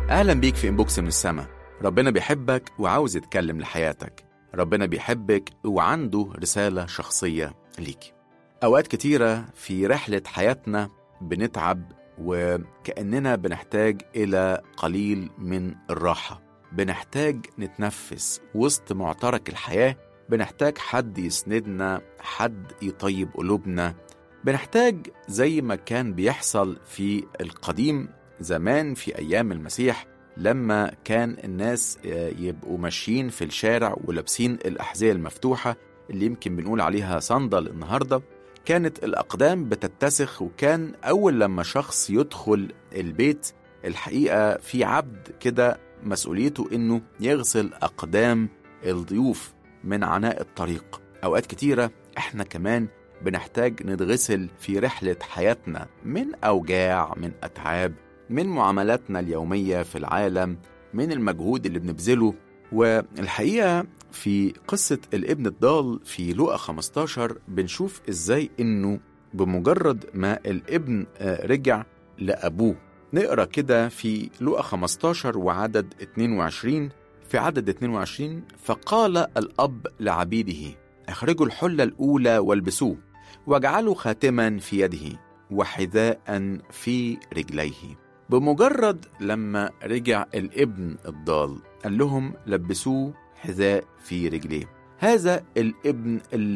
أهلا بيك في إنبوكس من السما ربنا بيحبك وعاوز يتكلم لحياتك ربنا بيحبك وعنده رسالة شخصية ليك أوقات كتيرة في رحلة حياتنا بنتعب وكأننا بنحتاج إلى قليل من الراحة بنحتاج نتنفس وسط معترك الحياة بنحتاج حد يسندنا حد يطيب قلوبنا بنحتاج زي ما كان بيحصل في القديم زمان في أيام المسيح لما كان الناس يبقوا ماشيين في الشارع ولابسين الأحذية المفتوحة اللي يمكن بنقول عليها صندل النهاردة كانت الأقدام بتتسخ وكان أول لما شخص يدخل البيت الحقيقة في عبد كده مسؤوليته إنه يغسل أقدام الضيوف من عناء الطريق أوقات كتيرة إحنا كمان بنحتاج نتغسل في رحلة حياتنا من أوجاع من أتعاب من معاملاتنا اليومية في العالم من المجهود اللي بنبذله والحقيقة في قصة الابن الضال في لوقا 15 بنشوف ازاي انه بمجرد ما الابن رجع لأبوه نقرا كده في لوقا 15 وعدد 22 في عدد 22 فقال الأب لعبيده اخرجوا الحلة الأولى والبسوه واجعلوا خاتما في يده وحذاء في رجليه بمجرد لما رجع الابن الضال قال لهم لبسوه حذاء في رجليه هذا الابن اللي